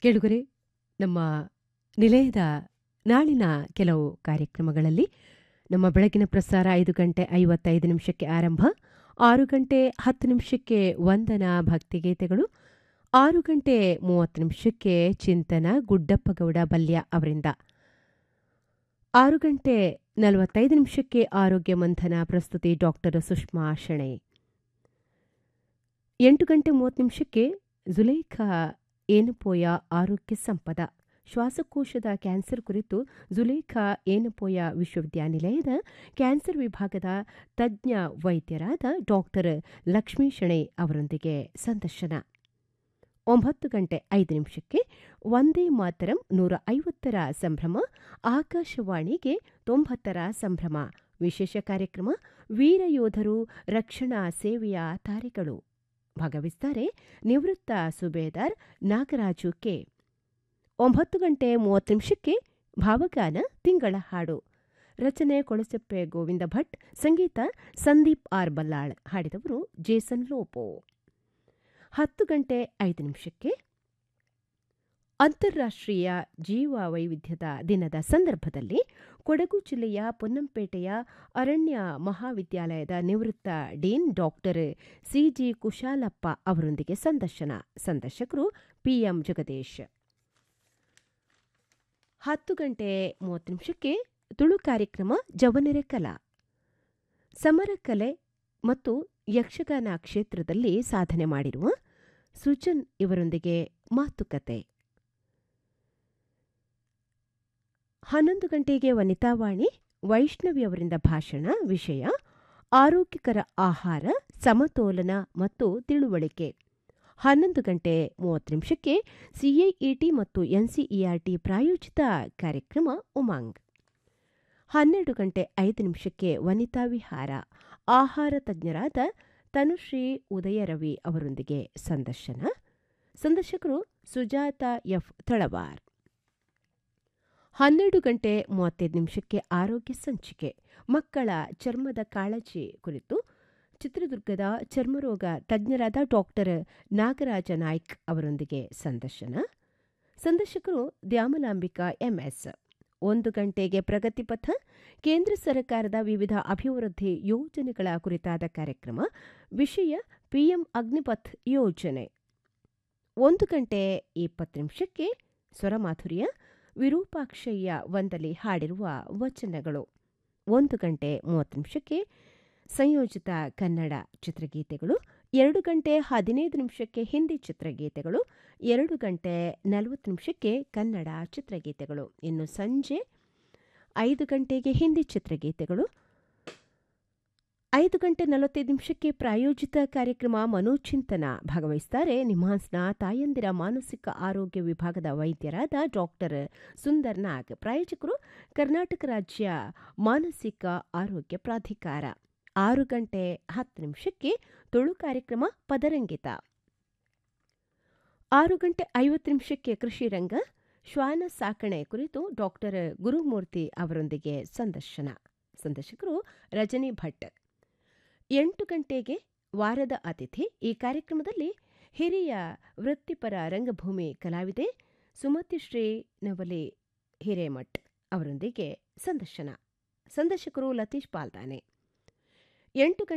ಕೇಳುಗರೆ ನಮ್ಮ ನಿಲಯದ ನಾಳಿನ ಕೆಲವು ಕಾರ್ಯಕ್ರಮಗಳಲ್ಲಿ ನಮ್ಮ ಬೆಳಗಿನ ಪ್ರಸಾರ ಐದು ಗಂಟೆ ಐವತ್ತೈದು ನಿಮಿಷಕ್ಕೆ ಆರಂಭ ಆರು ಗಂಟೆ ಹತ್ತು ನಿಮಿಷಕ್ಕೆ ವಂದನಾ ಭಕ್ತಿಗೀತೆಗಳು ಆರು ಗಂಟೆ ಮೂವತ್ತು ನಿಮಿಷಕ್ಕೆ ಚಿಂತನ ಗುಡ್ಡಪ್ಪಗೌಡ ಬಲ್ಯ ಅವರಿಂದ ಆರು ಗಂಟೆ ನಲವತ್ತೈದು ನಿಮಿಷಕ್ಕೆ ಆರೋಗ್ಯ ಮಂಥನ ಪ್ರಸ್ತುತಿ ಡಾಕ್ಟರ್ ಸುಷ್ಮಾ ಶೆಣೆ ಎಂಟು ಗಂಟೆ ಮೂವತ್ತು ನಿಮಿಷಕ್ಕೆ ಜುಲೇಖಾ ಏನಪೋಯ ಆರೋಗ್ಯ ಸಂಪದ ಶ್ವಾಸಕೋಶದ ಕ್ಯಾನ್ಸರ್ ಕುರಿತು ಜುಲೇಖಾ ಏನಪೋಯ ವಿಶ್ವವಿದ್ಯಾನಿಲಯದ ಕ್ಯಾನ್ಸರ್ ವಿಭಾಗದ ತಜ್ಞ ವೈದ್ಯರಾದ ಡಾಕ್ಟರ್ ಲಕ್ಷ್ಮೀ ಶೆಣೆ ಅವರೊಂದಿಗೆ ಸಂದರ್ಶನ ಒಂಬತ್ತು ಗಂಟೆ ಐದು ನಿಮಿಷಕ್ಕೆ ಒಂದೇ ಮಾತರಂ ನೂರ ಐವತ್ತರ ಸಂಭ್ರಮ ಆಕಾಶವಾಣಿಗೆ ತೊಂಬತ್ತರ ಸಂಭ್ರಮ ವಿಶೇಷ ಕಾರ್ಯಕ್ರಮ ವೀರಯೋಧರು ರಕ್ಷಣಾ ಸೇವೆಯ ತಾರೆಗಳು ಭಾಗವಹಿಸುತ್ತಾರೆ ನಿವೃತ್ತ ಸುಬೇದಾರ್ ನಾಗರಾಜು ಕೆ ಒಂಬತ್ತು ಗಂಟೆ ಮೂವತ್ತು ನಿಮಿಷಕ್ಕೆ ಭಾವಗಾನ ತಿಂಗಳ ಹಾಡು ರಚನೆ ಕೊಳಸೆಪ್ಪೆ ಗೋವಿಂದ ಭಟ್ ಸಂಗೀತ ಸಂದೀಪ್ ಆರ್ ಬಲ್ಲಾಳ್ ಹಾಡಿದವರು ಜೇಸನ್ ಲೋಪೋ ಹತ್ತು ಗಂಟೆ ಐದು ನಿಮಿಷಕ್ಕೆ ಅಂತಾರಾಷ್ಟ್ರೀಯ ಜೀವ ವೈವಿಧ್ಯದ ದಿನದ ಸಂದರ್ಭದಲ್ಲಿ ಕೊಡಗು ಜಿಲ್ಲೆಯ ಪೊನ್ನಂಪೇಟೆಯ ಅರಣ್ಯ ಮಹಾವಿದ್ಯಾಲಯದ ನಿವೃತ್ತ ಡೀನ್ ಡಾಕ್ಟರ್ ಸಿಜಿ ಕುಶಾಲಪ್ಪ ಅವರೊಂದಿಗೆ ಸಂದರ್ಶನ ಸಂದರ್ಶಕರು ಪಿಎಂ ಜಗದೀಶ್ ಹತ್ತು ಗಂಟೆ ಮೂವತ್ತು ನಿಮಿಷಕ್ಕೆ ತುಳು ಕಾರ್ಯಕ್ರಮ ಜವನೆರೆ ಕಲಾ ಸಮರಕಲೆ ಮತ್ತು ಯಕ್ಷಗಾನ ಕ್ಷೇತ್ರದಲ್ಲಿ ಸಾಧನೆ ಮಾಡಿರುವ ಸುಜನ್ ಇವರೊಂದಿಗೆ ಮಾತುಕತೆ ಹನ್ನೊಂದು ಗಂಟೆಗೆ ವನಿತಾವಾಣಿ ವೈಷ್ಣವಿ ಅವರಿಂದ ಭಾಷಣ ವಿಷಯ ಆರೋಗ್ಯಕರ ಆಹಾರ ಸಮತೋಲನ ಮತ್ತು ತಿಳುವಳಿಕೆ ಹನ್ನೊಂದು ಗಂಟೆ ಮೂವತ್ತು ನಿಮಿಷಕ್ಕೆ ಸಿಐಇಟಿ ಮತ್ತು ಎನ್ಸಿಇಆರ್ಟಿ ಪ್ರಾಯೋಜಿತ ಕಾರ್ಯಕ್ರಮ ಉಮಾಂಗ್ ಹನ್ನೆರಡು ಗಂಟೆ ಐದು ನಿಮಿಷಕ್ಕೆ ವನಿತಾ ವಿಹಾರ ಆಹಾರ ತಜ್ಞರಾದ ತನುಶ್ರೀ ಉದಯರವಿ ಅವರೊಂದಿಗೆ ಸಂದರ್ಶನ ಸಂದರ್ಶಕರು ಸುಜಾತ ಎಫ್ ತಳವಾರ್ ಹನ್ನೆರಡು ಗಂಟೆ ಮೂವತ್ತೈದು ನಿಮಿಷಕ್ಕೆ ಆರೋಗ್ಯ ಸಂಚಿಕೆ ಮಕ್ಕಳ ಚರ್ಮದ ಕಾಳಜಿ ಕುರಿತು ಚಿತ್ರದುರ್ಗದ ಚರ್ಮರೋಗ ತಜ್ಞರಾದ ಡಾಕ್ಟರ್ ನಾಗರಾಜ ನಾಯ್ಕ್ ಅವರೊಂದಿಗೆ ಸಂದರ್ಶನ ಸಂದರ್ಶಕರು ದ್ಯಾಮಲಾಂಬಿಕಾ ಎಂಎಸ್ ಒಂದು ಗಂಟೆಗೆ ಪ್ರಗತಿಪಥ ಕೇಂದ್ರ ಸರ್ಕಾರದ ವಿವಿಧ ಅಭಿವೃದ್ಧಿ ಯೋಜನೆಗಳ ಕುರಿತಾದ ಕಾರ್ಯಕ್ರಮ ವಿಷಯ ಪಿಎಂ ಅಗ್ನಿಪಥ್ ಯೋಜನೆ ಒಂದು ಗಂಟೆ ಇಪ್ಪತ್ತು ನಿಮಿಷಕ್ಕೆ ಸ್ವರಮಾಧುರ್ಯ ವಿರೂಪಾಕ್ಷಯ್ಯ ವಂದಲಿ ಹಾಡಿರುವ ವಚನಗಳು ಒಂದು ಗಂಟೆ ಮೂವತ್ತು ನಿಮಿಷಕ್ಕೆ ಸಂಯೋಜಿತ ಕನ್ನಡ ಚಿತ್ರಗೀತೆಗಳು ಎರಡು ಗಂಟೆ ಹದಿನೈದು ನಿಮಿಷಕ್ಕೆ ಹಿಂದಿ ಚಿತ್ರಗೀತೆಗಳು ಎರಡು ಗಂಟೆ ನಲವತ್ತು ನಿಮಿಷಕ್ಕೆ ಕನ್ನಡ ಚಿತ್ರಗೀತೆಗಳು ಇನ್ನು ಸಂಜೆ ಐದು ಗಂಟೆಗೆ ಹಿಂದಿ ಚಿತ್ರಗೀತೆಗಳು ಐದು ಗಂಟೆ ನಲವತ್ತೈದು ನಿಮಿಷಕ್ಕೆ ಪ್ರಾಯೋಜಿತ ಕಾರ್ಯಕ್ರಮ ಮನೋಚಿಂತನ ಭಾಗವಹಿಸುತ್ತಾರೆ ನಿಮ್ಹಾನ್ಸ್ನ ತಾಯಂದಿರ ಮಾನಸಿಕ ಆರೋಗ್ಯ ವಿಭಾಗದ ವೈದ್ಯರಾದ ಡಾಕ್ಟರ್ ಸುಂದರ್ ನಾಗ್ ಪ್ರಾಯೋಜಕರು ಕರ್ನಾಟಕ ರಾಜ್ಯ ಮಾನಸಿಕ ಆರೋಗ್ಯ ಪ್ರಾಧಿಕಾರ ಆರು ಗಂಟೆ ಹತ್ತು ನಿಮಿಷಕ್ಕೆ ತುಳು ಕಾರ್ಯಕ್ರಮ ಪದರಂಗಿತ ಆರು ಗಂಟೆ ಐವತ್ತು ನಿಮಿಷಕ್ಕೆ ಕೃಷಿ ರಂಗ ಶ್ವಾನ ಸಾಕಣೆ ಕುರಿತು ಡಾಕ್ಟರ್ ಗುರುಮೂರ್ತಿ ಅವರೊಂದಿಗೆ ಸಂದರ್ಶನ ಸಂದರ್ಶಕರು ರಜನಿ ಭಟ್ ಎಂಟು ಗಂಟೆಗೆ ವಾರದ ಅತಿಥಿ ಈ ಕಾರ್ಯಕ್ರಮದಲ್ಲಿ ಹಿರಿಯ ವೃತ್ತಿಪರ ರಂಗಭೂಮಿ ಕಲಾವಿದೆ ಸುಮತಿಶ್ರೀ ನವಲಿ ಹಿರೇಮಠ್ ಅವರೊಂದಿಗೆ ಸಂದರ್ಶನ ಸಂದರ್ಶಕರು ಲತೀಶ್ ಪಾಲ್ದಾನೆ ಎಂಟು